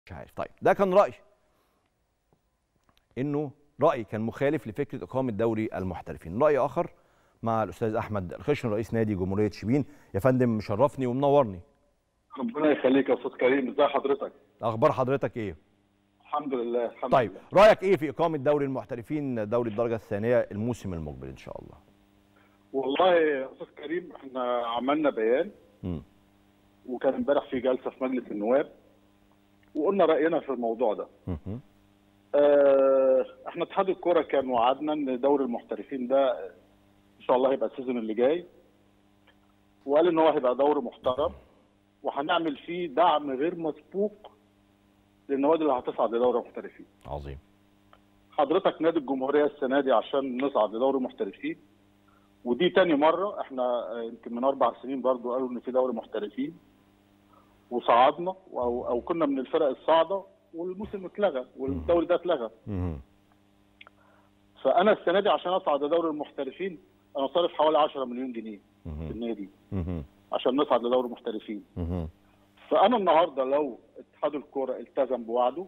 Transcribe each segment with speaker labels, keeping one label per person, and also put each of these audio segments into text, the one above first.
Speaker 1: مش عارف طيب ده كان رايي انه رايي كان مخالف لفكره اقامه دوري المحترفين راي اخر مع الاستاذ احمد الخشن رئيس نادي جمهوريه شبين يا فندم مشرفني ومنورني
Speaker 2: ربنا يخليك يا استاذ كريم ازي حضرتك
Speaker 1: اخبار حضرتك ايه
Speaker 2: الحمد لله الحمد
Speaker 1: طيب
Speaker 2: لله
Speaker 1: رايك ايه في اقامه دوري المحترفين دوري الدرجه الثانيه الموسم المقبل ان شاء الله
Speaker 2: والله يا استاذ كريم احنا عملنا بيان
Speaker 1: مم.
Speaker 2: وكان امبارح في جلسه في مجلس النواب وقلنا راينا في الموضوع ده
Speaker 1: مهم.
Speaker 2: اه احنا اتحاد الكوره كان وعدنا ان دوري المحترفين ده ان شاء الله هيبقى السيزون اللي جاي وقال ان هو هيبقى دوري محترم وهنعمل فيه دعم غير مسبوق للنوادي اللي هتصعد لدوري المحترفين
Speaker 1: عظيم
Speaker 2: حضرتك نادي الجمهوريه السنه دي عشان نصعد لدوري محترفين ودي تاني مره احنا آه، يمكن من اربع سنين برضو قالوا ان في دوري محترفين وصعدنا او او كنا من الفرق الصاعده والموسم اتلغى والدوري ده اتلغى
Speaker 1: مهم.
Speaker 2: فانا السنه دي عشان اصعد لدوري المحترفين انا صارف حوالي 10 مليون جنيه في
Speaker 1: مهم.
Speaker 2: النادي
Speaker 1: مهم.
Speaker 2: عشان نصعد لدوري المحترفين
Speaker 1: مهم.
Speaker 2: فانا النهارده لو اتحاد الكوره التزم بوعده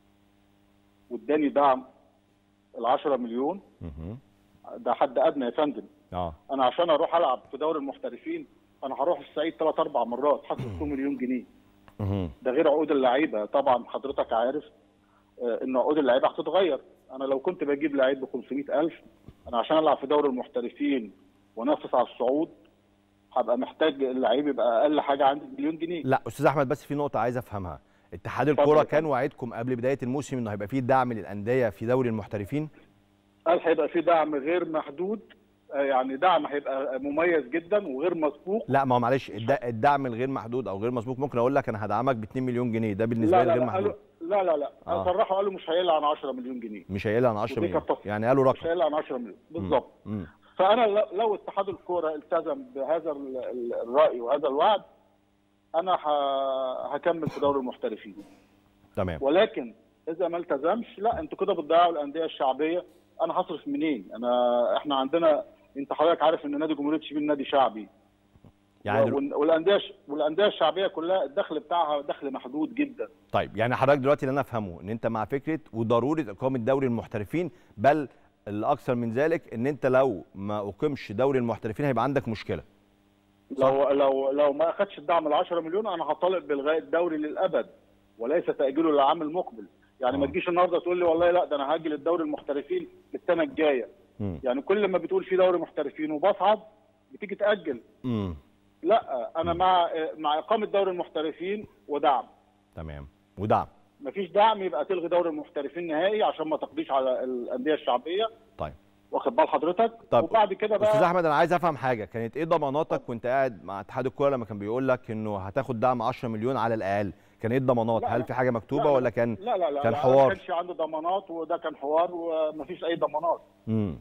Speaker 2: واداني دعم ال 10 مليون
Speaker 1: مهم.
Speaker 2: ده حد ادنى يا فندم
Speaker 1: اه
Speaker 2: انا عشان اروح العب في دوري المحترفين انا هروح الصعيد ثلاث اربع مرات هصرف 2 مليون جنيه
Speaker 1: مهم.
Speaker 2: ده غير عقود اللعيبه طبعا حضرتك عارف آه، ان عقود اللعيبه هتتغير انا لو كنت بجيب لعيب ب 500000 انا عشان العب في دوري المحترفين وانافس على الصعود هبقى محتاج اللعيب يبقى اقل حاجه عندي مليون جنيه
Speaker 1: لا استاذ احمد بس في نقطه عايز افهمها اتحاد
Speaker 2: اتفضل
Speaker 1: الكوره
Speaker 2: يا
Speaker 1: كان
Speaker 2: فندم.
Speaker 1: وعدكم قبل بدايه الموسم انه هيبقى فيه دعم للانديه في دوري المحترفين
Speaker 2: قال هيبقى في دعم غير محدود آه، يعني دعم هيبقى مميز جدا وغير مسبوق
Speaker 1: لا ما هو معلش الد- الدعم الغير محدود او غير مسبوق ممكن اقول لك انا هدعمك ب 2 مليون جنيه ده بالنسبه
Speaker 2: لا
Speaker 1: لي
Speaker 2: لا
Speaker 1: غير
Speaker 2: لا
Speaker 1: محدود
Speaker 2: قالوا لا لا لا
Speaker 1: آه.
Speaker 2: صرحوا قالوا مش هيقل عن 10 مليون جنيه
Speaker 1: مش هيقل عن 10
Speaker 2: ودي
Speaker 1: مليون
Speaker 2: كانت تف-
Speaker 1: يعني قالوا
Speaker 2: مش
Speaker 1: رقم
Speaker 2: هيقل عن 10 مليون بالظبط
Speaker 1: مم.
Speaker 2: فانا لو- لو اتحاد الكوره التزم بهذا ال- ال- الراي وهذا الوعد انا ه- هكمل في دوري المحترفين
Speaker 1: تمام
Speaker 2: ولكن اذا ما التزمش لا انتوا كده بتضيعوا الانديه الشعبيه انا هصرف منين انا احنا عندنا انت حضرتك عارف ان نادي جمهوريه شبين نادي شعبي
Speaker 1: يعني دلو...
Speaker 2: وال- والانديه والانديه الشعبيه كلها الدخل بتاعها دخل محدود جدا
Speaker 1: طيب يعني حضرتك دلوقتي اللي انا افهمه ان انت مع فكره وضروره اقامه دوري المحترفين بل الاكثر من ذلك ان انت لو ما اقيمش دوري المحترفين هيبقى عندك مشكله
Speaker 2: لو لو لو ما اخدش الدعم ال 10 مليون انا هطالب بالغاء الدوري للابد وليس تاجيله للعام المقبل يعني ما
Speaker 1: آه.
Speaker 2: تجيش النهارده تقول لي والله لا ده انا هاجل الدوري المحترفين للسنه الجايه
Speaker 1: مم.
Speaker 2: يعني كل ما بتقول في دوري محترفين وبصعد بتيجي تاجل
Speaker 1: مم.
Speaker 2: لا انا مع مع اقامه دوري المحترفين ودعم
Speaker 1: تمام ودعم
Speaker 2: مفيش دعم يبقى تلغي دوري المحترفين نهائي عشان ما تقضيش على الانديه الشعبيه
Speaker 1: طيب
Speaker 2: واخد بال حضرتك
Speaker 1: طب
Speaker 2: وبعد كده
Speaker 1: استاذ
Speaker 2: بقى
Speaker 1: احمد انا عايز افهم حاجه كانت ايه ضماناتك وانت قاعد مع اتحاد الكوره لما كان بيقول لك انه هتاخد دعم 10 مليون على الاقل كان ايه الضمانات
Speaker 2: لا،
Speaker 1: هل
Speaker 2: لا.
Speaker 1: في حاجه مكتوبه
Speaker 2: لا، لا.
Speaker 1: ولا كان
Speaker 2: لا لا لا
Speaker 1: كان
Speaker 2: لا،
Speaker 1: حوار.
Speaker 2: ما كانش عنده ضمانات وده كان حوار ومفيش اي ضمانات
Speaker 1: امم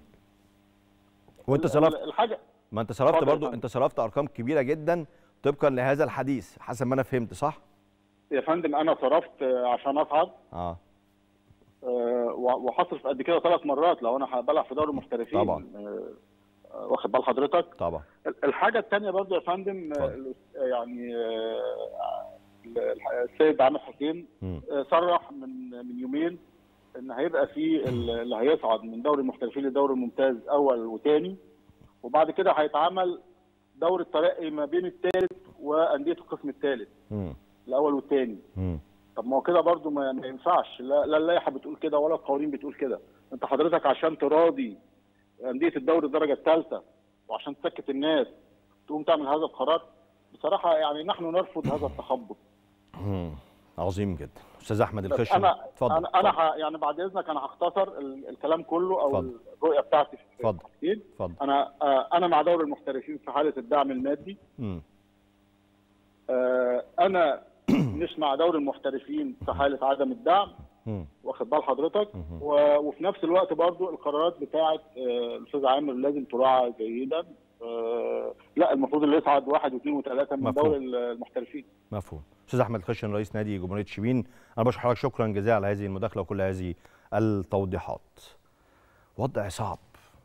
Speaker 1: وانت صرفت
Speaker 2: الحاجه
Speaker 1: ما انت صرفت
Speaker 2: اتفضل يا
Speaker 1: برضو
Speaker 2: فندم.
Speaker 1: انت صرفت ارقام كبيره جدا طبقا لهذا الحديث حسب ما انا فهمت صح
Speaker 2: يا فندم انا صرفت آه، عشان اصعد
Speaker 1: اه
Speaker 2: آه، و- وهصرف قد كده ثلاث مرات لو انا بلعب في دوري المحترفين
Speaker 1: طبعا.
Speaker 2: آه، آه، واخد بال حضرتك
Speaker 1: طبعا
Speaker 2: الحاجه الثانيه برضو يا فندم آه،
Speaker 1: اتفضل.
Speaker 2: يعني آه، السيد عامر حسين
Speaker 1: مم.
Speaker 2: آه، صرح من من يومين ان هيبقى في ال- اللي هيصعد من دوري المحترفين لدوري الممتاز اول وثاني وبعد كده هيتعمل دوري الترقي ما بين الثالث وانديه القسم الثالث
Speaker 1: مم.
Speaker 2: الاول والثاني
Speaker 1: مم.
Speaker 2: طب ما هو كده برضو ما, ما ينفعش لا, لا اللائحه بتقول كده ولا القوانين بتقول كده انت حضرتك عشان تراضي انديه الدوري الدرجه الثالثه وعشان تسكت الناس تقوم تعمل هذا القرار بصراحه يعني نحن نرفض هذا التخبط
Speaker 1: مم. عظيم جدا استاذ احمد الخشن
Speaker 2: انا
Speaker 1: اتفضل
Speaker 2: انا انا
Speaker 1: اتفضل.
Speaker 2: ه- يعني بعد اذنك انا هختصر ال- الكلام كله او
Speaker 1: اتفضل.
Speaker 2: الرؤيه بتاعتي في
Speaker 1: اتفضل.
Speaker 2: التحديد.
Speaker 1: اتفضل
Speaker 2: انا آه، انا مع دوري المحترفين في حاله الدعم المادي
Speaker 1: مم.
Speaker 2: آه، انا مش مع دوري المحترفين في حاله عدم الدعم
Speaker 1: مم.
Speaker 2: واخد بال حضرتك
Speaker 1: مهم.
Speaker 2: و- وفي نفس الوقت برضو القرارات بتاعه آه، الاستاذ عامر لازم تراعى جيدا آه، لا المفروض اللي يصعد واحد واثنين وثلاثه من
Speaker 1: مفهوم.
Speaker 2: دوري المحترفين
Speaker 1: مفهوم استاذ احمد الخشن رئيس نادي جمهوريه شبين انا بشكر حضرتك شكرا جزيلا على هذه المداخله وكل هذه التوضيحات وضع صعب